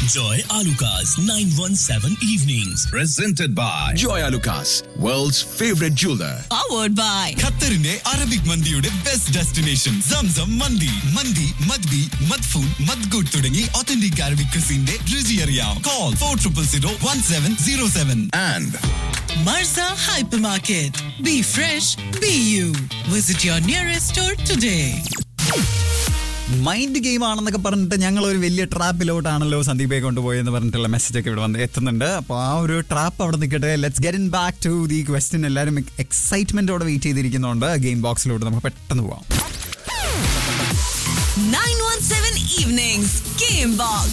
Joy Alukas, 917 Evenings. Presented by Joy Lucas, world's favorite jeweler. powered by ഖത്തറിന്റെ Arabic മന്തിയുടെ best destination Zamzam മന്തി മന്തി മദ്ബി മദ്ഫൂൻ മദ്ഗുഡ് തുടങ്ങി ഒത്തന്റിക് അറബിക് ക്രിസിന്റെ രുചി അറിയാം call four triple zero one seven zero seven And Marza Hypermarket. Be fresh, be you. Visit your nearest store today. Mind game ആണെന്നൊക്കെ പറഞ്ഞിട്ട് ഞങ്ങൾ ഒരു വലിയ ട്രാപ്പിലോട്ടാണല്ലോ സന്ദീപെ കൊണ്ടുപോയെന്ന് പറഞ്ഞിട്ടുള്ള മെസ്സേജ് ഒക്കെ ഇവിടെ വന്ന് എത്തുന്നുണ്ട് അപ്പോൾ ആ ഒരു ട്രാപ്പ് അവിടെ നിൽക്കട്ടെ let's get in back to the question എല്ലാവരും എക്സൈറ്റ്മെന്റോടെ വെയിറ്റ് ചെയ്തിരിക്കുന്നുണ്ട് ഗെയിം ബോക്സിലോട്ട് നമുക്ക് പെട്ടെന്ന് പോവാം 917 Evenings Game Box.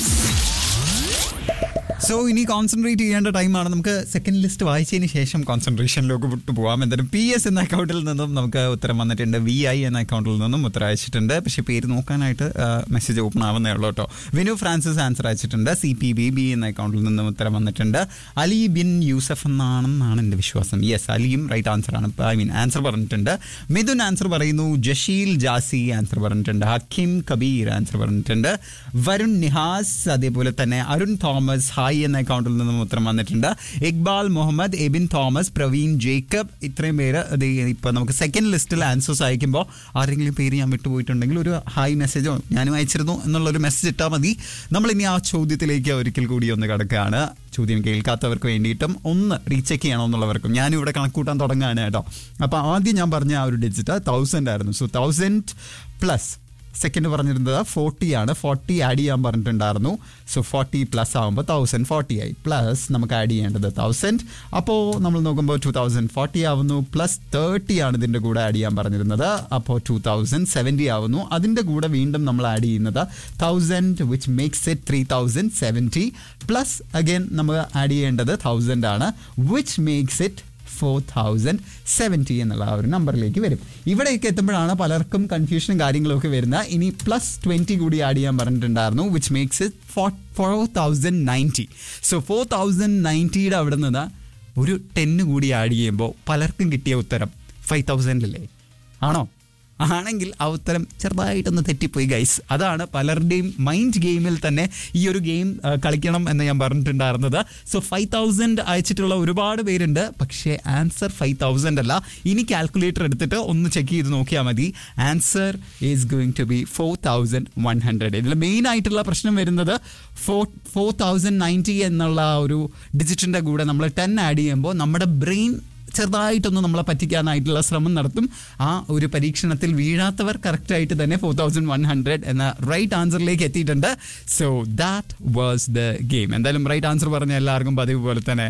സോ ഇനി കോൺസെൻട്രേറ്റ് ചെയ്യേണ്ട ടൈമാണ് നമുക്ക് സെക്കൻഡ് ലിസ്റ്റ് വായിച്ചതിന് ശേഷം കോൺസെൻട്രേഷനിലേക്ക് വിട്ടു പോവാം എന്തായാലും പി എസ് എന്ന അക്കൗണ്ടിൽ നിന്നും നമുക്ക് ഉത്തരം വന്നിട്ടുണ്ട് വി ഐ എന്ന അക്കൗണ്ടിൽ നിന്നും ഉത്തരം അയച്ചിട്ടുണ്ട് പക്ഷേ പേര് നോക്കാനായിട്ട് മെസ്സേജ് ഓപ്പൺ ആവുന്നേ ഉള്ളൂ കേട്ടോ വിനു ഫ്രാൻസിസ് ആൻസർ അയച്ചിട്ടുണ്ട് സി പി ബി ബി എന്ന അക്കൗണ്ടിൽ നിന്നും ഉത്തരം വന്നിട്ടുണ്ട് അലി ബിൻ യൂസഫ് എന്നാണെന്നാണ് എൻ്റെ വിശ്വാസം യെസ് അലിയും റൈറ്റ് ആൻസർ ആണ് ഐ മീൻ ആൻസർ പറഞ്ഞിട്ടുണ്ട് മിഥുൻ ആൻസർ പറയുന്നു ജഷീൽ ജാസി ആൻസർ പറഞ്ഞിട്ടുണ്ട് ഹക്കിം കബീർ ആൻസർ പറഞ്ഞിട്ടുണ്ട് വരുൺ നിഹാസ് അതേപോലെ തന്നെ അരുൺ തോമസ് ഹായ് എന്ന അക്കൗണ്ടിൽ നിന്നും ഉത്തരം വന്നിട്ടുണ്ട് ഇക്ബാൽ മുഹമ്മദ് എബിൻ തോമസ് പ്രവീൺ ജേക്കബ് ഇത്രയും പേര് അത് ഇപ്പൊ നമുക്ക് സെക്കൻഡ് ലിസ്റ്റിൽ ആൻസേഴ്സ് അയക്കുമ്പോൾ ആരെങ്കിലും പേര് ഞാൻ വിട്ടുപോയിട്ടുണ്ടെങ്കിൽ ഒരു ഹായ് മെസ്സേജോ ഞാനും അയച്ചിരുന്നു എന്നുള്ളൊരു മെസ്സേജ് ഇട്ടാൽ മതി നമ്മൾ ഇനി ആ ചോദ്യത്തിലേക്ക് ഒരിക്കൽ കൂടി ഒന്ന് കിടക്കുകയാണ് ചോദ്യം കേൾക്കാത്തവർക്ക് വേണ്ടിയിട്ടും ഒന്ന് റീചെക്ക് ചെയ്യണമെന്നുള്ളവർക്കും ഞാനും ഇവിടെ കണക്കൂട്ടാൻ തുടങ്ങുകയാണ് കേട്ടോ അപ്പോൾ ആദ്യം ഞാൻ പറഞ്ഞ ആ ഒരു ഡിജിറ്റ് തൗസൻഡ് ആയിരുന്നു സോ തൗസൻഡ് പ്ലസ് സെക്കൻഡ് പറഞ്ഞിരുന്നത് ഫോർട്ടി ആണ് ഫോർട്ടി ആഡ് ചെയ്യാൻ പറഞ്ഞിട്ടുണ്ടായിരുന്നു സോ ഫോർട്ടി പ്ലസ് ആകുമ്പോൾ തൗസൻഡ് ഫോർട്ടി ആയി പ്ലസ് നമുക്ക് ആഡ് ചെയ്യേണ്ടത് തൗസൻഡ് അപ്പോൾ നമ്മൾ നോക്കുമ്പോൾ ടു തൗസൻഡ് ഫോർട്ടി ആവുന്നു പ്ലസ് തേർട്ടി ആണ് ഇതിൻ്റെ കൂടെ ആഡ് ചെയ്യാൻ പറഞ്ഞിരുന്നത് അപ്പോൾ ടു തൗസൻഡ് സെവൻറ്റി ആവുന്നു അതിൻ്റെ കൂടെ വീണ്ടും നമ്മൾ ആഡ് ചെയ്യുന്നത് thousand which makes it three thousand seventy plus again നമ്മൾ ആഡ് ചെയ്യേണ്ടത് തൗസൻഡ് ആണ് which makes it four thousand seventy എന്നുള്ള ആ ഒരു നമ്പറിലേക്ക് വരും ഇവിടേക്ക് എത്തുമ്പോഴാണ് പലർക്കും കൺഫ്യൂഷനും കാര്യങ്ങളൊക്കെ വരുന്നത് ഇനി പ്ലസ് ട്വൻറ്റി കൂടി ആഡ് ചെയ്യാൻ പറഞ്ഞിട്ടുണ്ടായിരുന്നു which makes it four four thousand ninety so four thousand നയൻറ്റിയുടെ അവിടെ നിന്ന് ഒരു ടെന്ന് കൂടി ആഡ് ചെയ്യുമ്പോൾ പലർക്കും കിട്ടിയ ഉത്തരം ഫൈവ് തൗസൻഡിലല്ലേ ആണോ ആണെങ്കിൽ ആ ഉത്തരം ചെറുതായിട്ടൊന്ന് തെറ്റിപ്പോയി ഗൈസ് അതാണ് പലരുടെയും മൈൻഡ് ഗെയിമിൽ തന്നെ ഈ ഒരു ഗെയിം കളിക്കണം എന്ന് ഞാൻ പറഞ്ഞിട്ടുണ്ടായിരുന്നത് സോ ഫൈവ് തൗസൻഡ് അയച്ചിട്ടുള്ള ഒരുപാട് പേരുണ്ട് പക്ഷേ ആൻസർ ഫൈവ് തൗസൻഡ് അല്ല ഇനി കാൽക്കുലേറ്റർ എടുത്തിട്ട് ഒന്ന് ചെക്ക് ചെയ്ത് നോക്കിയാൽ മതി answer is going to be four thousand one hundred ഇതിൽ മെയിൻ ആയിട്ടുള്ള പ്രശ്നം വരുന്നത് ഫോർ ഫോർ തൗസൻഡ് നയൻറ്റി എന്നുള്ള ആ ഒരു ഡിജിറ്റിൻ്റെ കൂടെ നമ്മൾ ടെൻ ആഡ് ചെയ്യുമ്പോൾ നമ്മുടെ ബ്രെയിൻ ചെറുതായിട്ടൊന്ന് നമ്മളെ പറ്റിക്കാനായിട്ടുള്ള ശ്രമം നടത്തും ആ ഒരു പരീക്ഷണത്തിൽ വീഴാത്തവർ കറക്റ്റായിട്ട് തന്നെ ഫോർ തൗസൻഡ് വൺ ഹൺഡ്രഡ് എന്ന റൈറ്റ് ആൻസറിലേക്ക് എത്തിയിട്ടുണ്ട് so that was the game എന്തായാലും റൈറ്റ് ആൻസർ പറഞ്ഞ എല്ലാവർക്കും പതിവ് പോലെ തന്നെ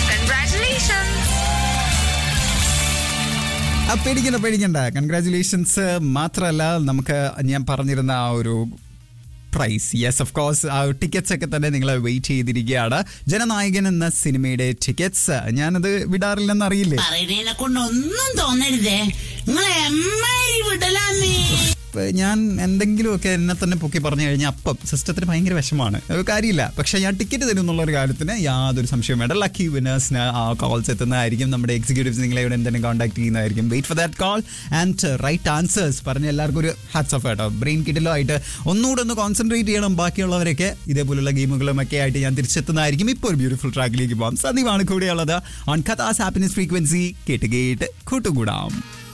ആ, പേടിക്കണ്ട പേടിക്കണ്ട കൺഗ്രാറ്റുലേഷൻസ് മാത്രമല്ല നമുക്ക് ഞാൻ പറഞ്ഞിരുന്ന ആ ഒരു പ്രൈസ് യെസ് ഓഫ് കോഴ്സ് ആ ടിക്കറ്റ്സ് ഒക്കെ തന്നെ നിങ്ങൾ വെയിറ്റ് ചെയ്തിരിക്കുകയാണ് ജനനായകൻ എന്ന സിനിമയുടെ ടിക്കറ്റ്സ് ഞാനത് വിടാറില്ലെന്ന് അറിയില്ലേ പറയുന്നതിനെ കൊണ്ട് ഒന്നും തോന്നരുതേ നിങ്ങൾ എമ്മാരി വിടലാന്നേ ഇപ്പൊ ഞാൻ എന്തെങ്കിലുമൊക്കെ എന്നെ തന്നെ പൊക്കി പറഞ്ഞു കഴിഞ്ഞാൽ അപ്പം സിസ്റ്റത്തിന് ഭയങ്കര വിഷമാണ് അത് കാര്യമില്ല പക്ഷേ ഞാൻ ടിക്കറ്റ് തരും എന്നുള്ള ഒരു കാര്യത്തിന് യാതൊരു സംശയവും വേണ്ട ലക്കി വിനേഴ്സിന് ആ കോൾസ് എത്തുന്നതായിരിക്കും നമ്മുടെ എക്സിക്യൂട്ടീവ്സ് നിങ്ങളെ ഇവിടെ എന്തെങ്കിലും കോൺടാക്ട് ചെയ്യുന്നതായിരിക്കും wait for that call and right answers പറഞ്ഞ എല്ലാവർക്കും ഒരു ഹാറ്റ്സ് ഓഫ് കേട്ടോ ബ്രെയിൻ കിറ്റിലോ ആയിട്ട് ഒന്നുകൂടെ ഒന്ന് കോൺസെൻട്രേറ്റ് ചെയ്യണം ബാക്കിയുള്ളവരൊക്കെ ഇതേപോലുള്ള ഗെയിമുകളും ഒക്കെ ആയിട്ട് ഞാൻ തിരിച്ചെത്തുന്നതായിരിക്കും ഇപ്പോൾ ഒരു ബ്യൂട്ടിഫുൾ ട്രാക്കിലേക്ക് പോകാം സന്ദീപാണ് കൂടെയുള്ളത് ഓൺ കഥാസ് ഹാപ്പിനെസ് ഫ്രീക്വൻസി കേട്ട് കേട്ട് കൂട്ടുകൂടാം